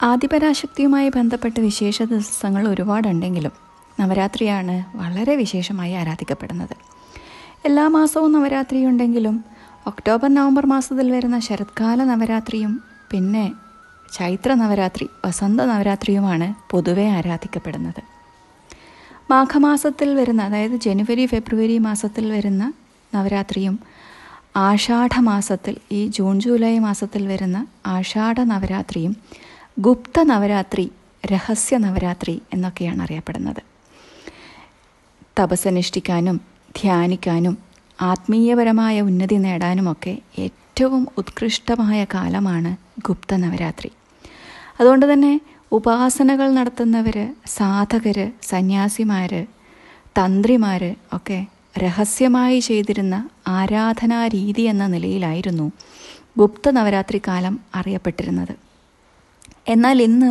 ആദിപരാശക്തിയുമായി ബന്ധപ്പെട്ട് വിശേഷ ദിവസങ്ങൾ ഒരുപാടുണ്ടെങ്കിലും നവരാത്രിയാണ് വളരെ വിശേഷമായി ആരാധിക്കപ്പെടുന്നത് എല്ലാ മാസവും നവരാത്രി ഉണ്ടെങ്കിലും ഒക്ടോബർ നവംബർ മാസത്തിൽ വരുന്ന ശരത്കാല നവരാത്രിയും പിന്നെ ചൈത്ര നവരാത്രി വസന്ത നവരാത്രിയുമാണ് പൊതുവെ ആരാധിക്കപ്പെടുന്നത് മാഘമാസത്തിൽ വരുന്ന അതായത് ജനുവരി ഫെബ്രുവരി മാസത്തിൽ വരുന്ന നവരാത്രിയും ആഷാഢ മാസത്തിൽ ഈ ജൂൺ ജൂലൈ മാസത്തിൽ വരുന്ന ആഷാഢ നവരാത്രിയും ഗുപ്ത നവരാത്രി രഹസ്യ നവരാത്രി എന്നൊക്കെയാണ് അറിയപ്പെടുന്നത് തപസ്സനുഷ്ഠിക്കാനും ധ്യാനിക്കാനും ആത്മീയപരമായ ഉന്നതി നേടാനുമൊക്കെ ഏറ്റവും ഉത്കൃഷ്ടമായ കാലമാണ് ഗുപ്ത നവരാത്രി അതുകൊണ്ട് തന്നെ ഉപാസനകൾ നടത്തുന്നവർ സാധകർ സന്യാസിമാർ തന്ത്രിമാർ ഒക്കെ രഹസ്യമായി ചെയ്തിരുന്ന ആരാധനാ രീതി എന്ന നിലയിലായിരുന്നു ഗുപ്ത നവരാത്രി കാലം അറിയപ്പെട്ടിരുന്നത് എന്നാൽ ഇന്ന്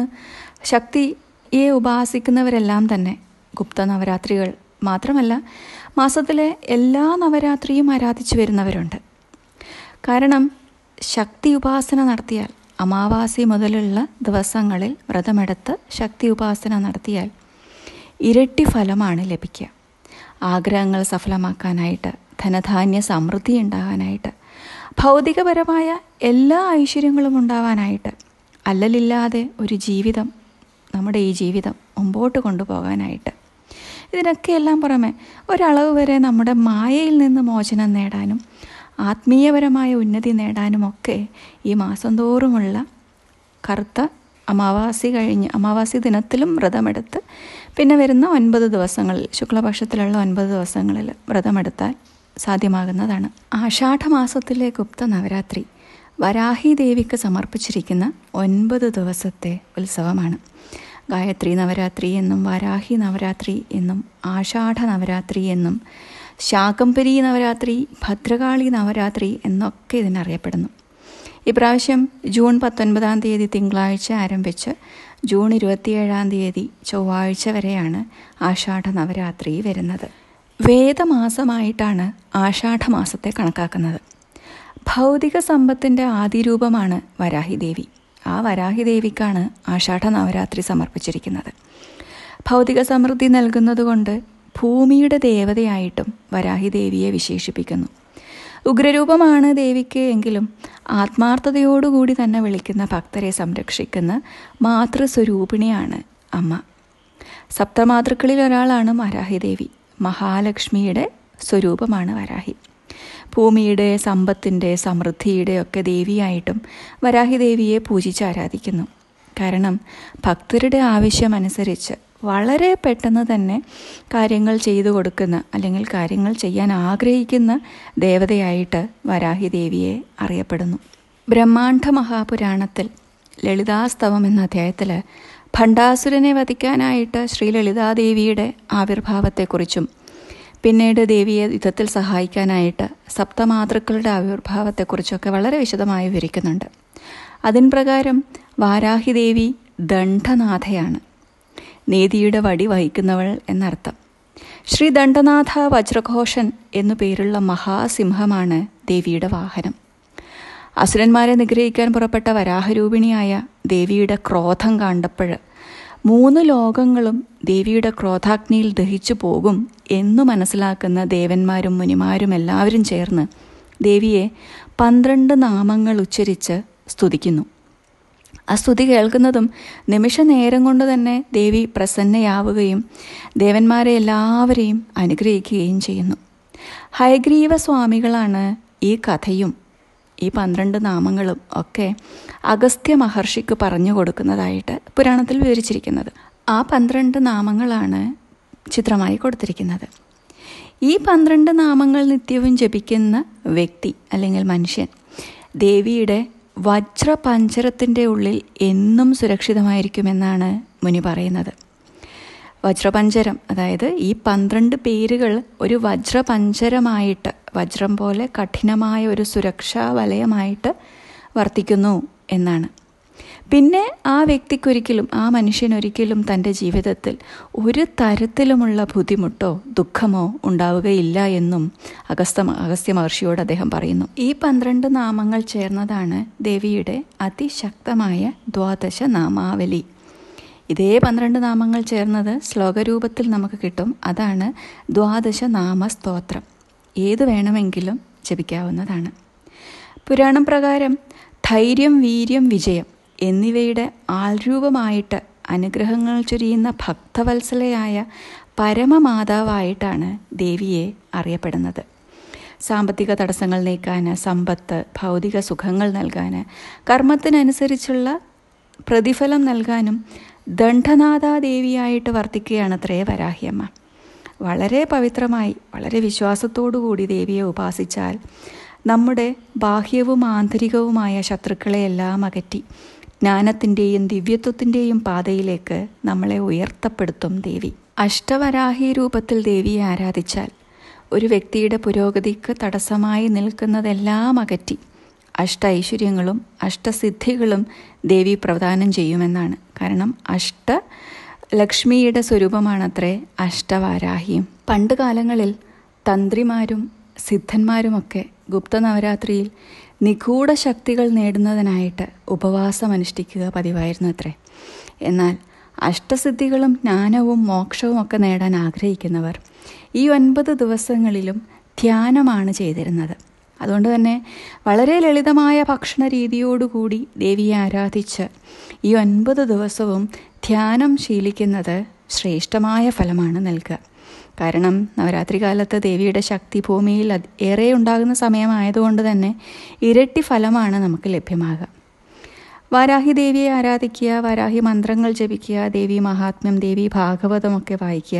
ശക്തിയെ ഉപാസിക്കുന്നവരെല്ലാം തന്നെ ഗുപ്ത നവരാത്രികൾ മാത്രമല്ല മാസത്തിലെ എല്ലാ നവരാത്രിയും ആരാധിച്ചു വരുന്നവരുണ്ട് കാരണം ശക്തി ഉപാസന നടത്തിയാൽ അമാവാസി മുതലുള്ള ദിവസങ്ങളിൽ വ്രതമെടുത്ത് ശക്തി ഉപാസന നടത്തിയാൽ ഇരട്ടി ഫലമാണ് ലഭിക്കുക ആഗ്രഹങ്ങൾ സഫലമാക്കാനായിട്ട് ധനധാന്യ സമൃദ്ധി ഉണ്ടാകാനായിട്ട് ഭൗതികപരമായ എല്ലാ ഐശ്വര്യങ്ങളും ഉണ്ടാവാനായിട്ട് അല്ലലില്ലാതെ ഒരു ജീവിതം നമ്മുടെ ഈ ജീവിതം മുമ്പോട്ട് കൊണ്ടുപോകാനായിട്ട് ഇതിനൊക്കെ എല്ലാം പുറമെ ഒരളവ് വരെ നമ്മുടെ മായയിൽ നിന്ന് മോചനം നേടാനും ആത്മീയപരമായ ഉന്നതി നേടാനുമൊക്കെ ഈ മാസം തോറുമുള്ള കറുത്ത അമാവാസി കഴിഞ്ഞ് അമാവാസി ദിനത്തിലും വ്രതമെടുത്ത് പിന്നെ വരുന്ന ഒൻപത് ദിവസങ്ങളിൽ ശുക്ലപക്ഷത്തിലുള്ള ഒൻപത് ദിവസങ്ങളിൽ വ്രതമെടുത്താൽ സാധ്യമാകുന്നതാണ് ആഷാഢമാസത്തിലെ ഗുപ്ത നവരാത്രി വരാഹി ദേവിക്ക് സമർപ്പിച്ചിരിക്കുന്ന ഒൻപത് ദിവസത്തെ ഉത്സവമാണ് ഗായത്രി നവരാത്രി എന്നും വരാഹി നവരാത്രി എന്നും ആഷാഢ നവരാത്രി എന്നും ശാകംപരി നവരാത്രി ഭദ്രകാളി നവരാത്രി എന്നൊക്കെ ഇതിനറിയപ്പെടുന്നു ഇപ്രാവശ്യം ജൂൺ പത്തൊൻപതാം തീയതി തിങ്കളാഴ്ച ആരംഭിച്ച് ജൂൺ ഇരുപത്തിയേഴാം തീയതി ചൊവ്വാഴ്ച വരെയാണ് ആഷാഢ നവരാത്രി വരുന്നത് വേദമാസമായിട്ടാണ് ആഷാഢമാസത്തെ കണക്കാക്കുന്നത് ഭൗതിക സമ്പത്തിൻ്റെ ആദിരൂപമാണ് വരാഹിദേവി ആ വരാഹിദേവിക്കാണ് ആഷാഢ നവരാത്രി സമർപ്പിച്ചിരിക്കുന്നത് ഭൗതിക സമൃദ്ധി നൽകുന്നതുകൊണ്ട് ഭൂമിയുടെ ദേവതയായിട്ടും വരാഹിദേവിയെ വിശേഷിപ്പിക്കുന്നു ഉഗ്രരൂപമാണ് ദേവിക്ക് എങ്കിലും ആത്മാർത്ഥതയോടുകൂടി തന്നെ വിളിക്കുന്ന ഭക്തരെ സംരക്ഷിക്കുന്ന മാതൃസ്വരൂപിണിയാണ് അമ്മ സപ്തമാതൃക്കളിൽ ഒരാളാണ് വരാഹിദേവി മഹാലക്ഷ്മിയുടെ സ്വരൂപമാണ് വരാഹി ഭൂമിയുടെ സമ്പത്തിൻ്റെ സമൃദ്ധിയുടെ ഒക്കെ ദേവിയായിട്ടും വരാഹിദേവിയെ പൂജിച്ച് ആരാധിക്കുന്നു കാരണം ഭക്തരുടെ ആവശ്യമനുസരിച്ച് വളരെ പെട്ടെന്ന് തന്നെ കാര്യങ്ങൾ ചെയ്തു കൊടുക്കുന്ന അല്ലെങ്കിൽ കാര്യങ്ങൾ ചെയ്യാൻ ആഗ്രഹിക്കുന്ന ദേവതയായിട്ട് വരാഹി ദേവിയെ അറിയപ്പെടുന്നു ബ്രഹ്മാണ്ഡ മഹാപുരാണത്തിൽ ലളിതാസ്തവം എന്ന അധ്യായത്തിൽ ഭണ്ഡാസുരനെ വധിക്കാനായിട്ട് ശ്രീ ലളിതാദേവിയുടെ ആവിർഭാവത്തെക്കുറിച്ചും പിന്നീട് ദേവിയെ യുദ്ധത്തിൽ സഹായിക്കാനായിട്ട് സപ്തമാതൃക്കളുടെ ആവിർഭാവത്തെക്കുറിച്ചൊക്കെ വളരെ വിശദമായി വിവരിക്കുന്നുണ്ട് അതിൻ പ്രകാരം വാരാഹി ദേവി ദണ്ഡനാഥയാണ് നീതിയുടെ വടി വഹിക്കുന്നവൾ എന്നർത്ഥം ശ്രീ ദണ്ഡനാഥ വജ്രഘോഷൻ എന്നു പേരുള്ള മഹാസിംഹമാണ് ദേവിയുടെ വാഹനം അസുരന്മാരെ നിഗ്രഹിക്കാൻ പുറപ്പെട്ട വരാഹരൂപിണിയായ ദേവിയുടെ ക്രോധം കണ്ടപ്പോൾ മൂന്ന് ലോകങ്ങളും ദേവിയുടെ ക്രോധാഗ്നിയിൽ ദഹിച്ചു പോകും എന്നു മനസ്സിലാക്കുന്ന ദേവന്മാരും മുനിമാരും എല്ലാവരും ചേർന്ന് ദേവിയെ പന്ത്രണ്ട് നാമങ്ങൾ ഉച്ചരിച്ച് സ്തുതിക്കുന്നു ആ സ്തുതി കേൾക്കുന്നതും നിമിഷ നേരം കൊണ്ട് തന്നെ ദേവി പ്രസന്നയാവുകയും ദേവന്മാരെ എല്ലാവരെയും അനുഗ്രഹിക്കുകയും ചെയ്യുന്നു ഹയഗ്രീവ സ്വാമികളാണ് ഈ കഥയും ഈ പന്ത്രണ്ട് നാമങ്ങളും ഒക്കെ അഗസ്ത്യ മഹർഷിക്ക് പറഞ്ഞു കൊടുക്കുന്നതായിട്ട് പുരാണത്തിൽ വിവരിച്ചിരിക്കുന്നത് ആ പന്ത്രണ്ട് നാമങ്ങളാണ് ചിത്രമായി കൊടുത്തിരിക്കുന്നത് ഈ പന്ത്രണ്ട് നാമങ്ങൾ നിത്യവും ജപിക്കുന്ന വ്യക്തി അല്ലെങ്കിൽ മനുഷ്യൻ ദേവിയുടെ വജ്രപഞ്ചരത്തിൻ്റെ ഉള്ളിൽ എന്നും സുരക്ഷിതമായിരിക്കുമെന്നാണ് മുനി പറയുന്നത് വജ്രപഞ്ചരം അതായത് ഈ പന്ത്രണ്ട് പേരുകൾ ഒരു വജ്രപഞ്ചരമായിട്ട് വജ്രം പോലെ കഠിനമായ ഒരു സുരക്ഷാ വലയമായിട്ട് വർത്തിക്കുന്നു എന്നാണ് പിന്നെ ആ വ്യക്തിക്കൊരിക്കലും ആ മനുഷ്യനൊരിക്കലും തൻ്റെ ജീവിതത്തിൽ ഒരു തരത്തിലുമുള്ള ബുദ്ധിമുട്ടോ ദുഃഖമോ ഉണ്ടാവുകയില്ല എന്നും അഗസ്ത അഗസ്ത്യ മഹർഷിയോട് അദ്ദേഹം പറയുന്നു ഈ പന്ത്രണ്ട് നാമങ്ങൾ ചേർന്നതാണ് ദേവിയുടെ അതിശക്തമായ ദ്വാദശ നാമാവലി ഇതേ പന്ത്രണ്ട് നാമങ്ങൾ ചേർന്നത് ശ്ലോകരൂപത്തിൽ നമുക്ക് കിട്ടും അതാണ് ദ്വാദശ നാമസ്തോത്രം ഏത് വേണമെങ്കിലും ജപിക്കാവുന്നതാണ് പുരാണം പ്രകാരം ധൈര്യം വീര്യം വിജയം എന്നിവയുടെ ആൾരൂപമായിട്ട് അനുഗ്രഹങ്ങൾ ചൊരിയുന്ന ഭക്തവത്സലയായ പരമമാതാവായിട്ടാണ് ദേവിയെ അറിയപ്പെടുന്നത് സാമ്പത്തിക തടസ്സങ്ങൾ നീക്കാൻ സമ്പത്ത് ഭൗതിക സുഖങ്ങൾ നൽകാൻ കർമ്മത്തിനനുസരിച്ചുള്ള പ്രതിഫലം നൽകാനും ദണ്ഡനാഥാദേവിയായിട്ട് വർത്തിക്കുകയാണത്രേ വരാഹിയമ്മ വളരെ പവിത്രമായി വളരെ വിശ്വാസത്തോടുകൂടി ദേവിയെ ഉപാസിച്ചാൽ നമ്മുടെ ബാഹ്യവും ആന്തരികവുമായ ശത്രുക്കളെയെല്ലാം അകറ്റി ജ്ഞാനത്തിൻ്റെയും ദിവ്യത്വത്തിൻ്റെയും പാതയിലേക്ക് നമ്മളെ ഉയർത്തപ്പെടുത്തും ദേവി അഷ്ടവരാഹി രൂപത്തിൽ ദേവിയെ ആരാധിച്ചാൽ ഒരു വ്യക്തിയുടെ പുരോഗതിക്ക് തടസ്സമായി നിൽക്കുന്നതെല്ലാം അകറ്റി അഷ്ട ഐശ്വര്യങ്ങളും അഷ്ടസിദ്ധികളും ദേവി പ്രദാനം ചെയ്യുമെന്നാണ് കാരണം അഷ്ട ലക്ഷ്മിയുടെ സ്വരൂപമാണത്രേ അഷ്ടവാരാഹിയും പണ്ട് കാലങ്ങളിൽ തന്ത്രിമാരും സിദ്ധന്മാരുമൊക്കെ ഗുപ്ത നവരാത്രിയിൽ നിഗൂഢ ശക്തികൾ നേടുന്നതിനായിട്ട് ഉപവാസം അനുഷ്ഠിക്കുക പതിവായിരുന്നു അത്രേ എന്നാൽ അഷ്ടസിദ്ധികളും ജ്ഞാനവും മോക്ഷവും ഒക്കെ നേടാൻ ആഗ്രഹിക്കുന്നവർ ഈ ഒൻപത് ദിവസങ്ങളിലും ധ്യാനമാണ് ചെയ്തിരുന്നത് അതുകൊണ്ട് തന്നെ വളരെ ലളിതമായ ഭക്ഷണ രീതിയോടുകൂടി ദേവിയെ ആരാധിച്ച് ഈ ഒൻപത് ദിവസവും ധ്യാനം ശീലിക്കുന്നത് ശ്രേഷ്ഠമായ ഫലമാണ് നൽകുക കാരണം നവരാത്രി കാലത്ത് ദേവിയുടെ ശക്തി ഭൂമിയിൽ ഏറെ ഉണ്ടാകുന്ന സമയമായതുകൊണ്ട് തന്നെ ഇരട്ടി ഫലമാണ് നമുക്ക് ലഭ്യമാകുക വാരാഹി ദേവിയെ ആരാധിക്കുക വാരാഹി മന്ത്രങ്ങൾ ജപിക്കുക ദേവി മഹാത്മ്യം ദേവി ഭാഗവതമൊക്കെ വായിക്കുക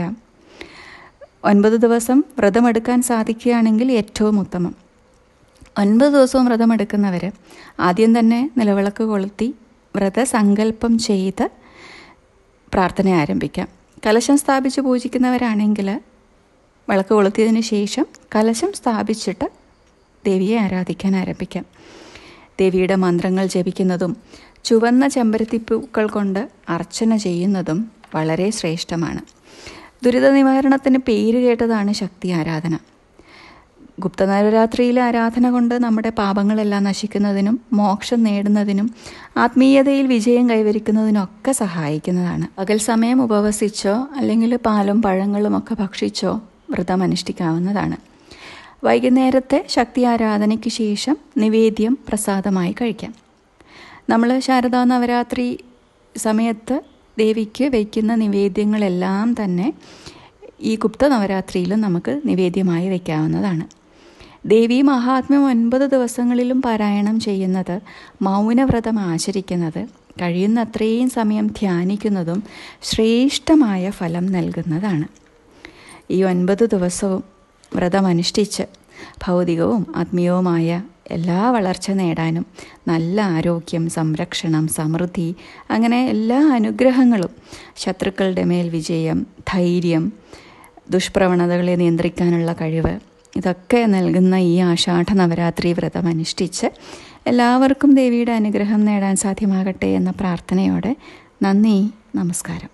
ഒൻപത് ദിവസം വ്രതമെടുക്കാൻ സാധിക്കുകയാണെങ്കിൽ ഏറ്റവും ഉത്തമം ഒൻപത് ദിവസവും വ്രതമെടുക്കുന്നവർ ആദ്യം തന്നെ നിലവിളക്ക് കൊളുത്തി വ്രതസങ്കല്പം ചെയ്ത് പ്രാർത്ഥന ആരംഭിക്കാം കലശം സ്ഥാപിച്ച് പൂജിക്കുന്നവരാണെങ്കിൽ വിളക്ക് കൊളുത്തിയതിന് ശേഷം കലശം സ്ഥാപിച്ചിട്ട് ദേവിയെ ആരാധിക്കാൻ ആരംഭിക്കാം ദേവിയുടെ മന്ത്രങ്ങൾ ജപിക്കുന്നതും ചുവന്ന ചെമ്പരത്തിപ്പൂക്കൾ കൊണ്ട് അർച്ചന ചെയ്യുന്നതും വളരെ ശ്രേഷ്ഠമാണ് ദുരിത നിവാരണത്തിന് പേര് കേട്ടതാണ് ശക്തി ആരാധന ഗുപ്തനവരാത്രിയിലെ ആരാധന കൊണ്ട് നമ്മുടെ പാപങ്ങളെല്ലാം നശിക്കുന്നതിനും മോക്ഷം നേടുന്നതിനും ആത്മീയതയിൽ വിജയം കൈവരിക്കുന്നതിനൊക്കെ സഹായിക്കുന്നതാണ് പകൽ സമയം ഉപവസിച്ചോ അല്ലെങ്കിൽ പാലും പഴങ്ങളും ഒക്കെ ഭക്ഷിച്ചോ വ്രതം അനുഷ്ഠിക്കാവുന്നതാണ് വൈകുന്നേരത്തെ ശക്തി ആരാധനയ്ക്ക് ശേഷം നിവേദ്യം പ്രസാദമായി കഴിക്കാം നമ്മൾ ശാരദാ നവരാത്രി സമയത്ത് ദേവിക്ക് വയ്ക്കുന്ന നിവേദ്യങ്ങളെല്ലാം തന്നെ ഈ ഗുപ്ത നവരാത്രിയിലും നമുക്ക് നിവേദ്യമായി വയ്ക്കാവുന്നതാണ് ദേവി മഹാത്മ്യം ഒൻപത് ദിവസങ്ങളിലും പാരായണം ചെയ്യുന്നത് മൗനവ്രതം ആചരിക്കുന്നത് കഴിയുന്നത്രയും സമയം ധ്യാനിക്കുന്നതും ശ്രേഷ്ഠമായ ഫലം നൽകുന്നതാണ് ഈ ഒൻപത് ദിവസവും വ്രതമനുഷ്ഠിച്ച് ഭൗതികവും ആത്മീയവുമായ എല്ലാ വളർച്ച നേടാനും നല്ല ആരോഗ്യം സംരക്ഷണം സമൃദ്ധി അങ്ങനെ എല്ലാ അനുഗ്രഹങ്ങളും ശത്രുക്കളുടെ മേൽ വിജയം ധൈര്യം ദുഷ്പ്രവണതകളെ നിയന്ത്രിക്കാനുള്ള കഴിവ് ഇതൊക്കെ നൽകുന്ന ഈ ആഷാഢ നവരാത്രി വ്രതം അനുഷ്ഠിച്ച് എല്ലാവർക്കും ദേവിയുടെ അനുഗ്രഹം നേടാൻ സാധ്യമാകട്ടെ എന്ന പ്രാർത്ഥനയോടെ നന്ദി നമസ്കാരം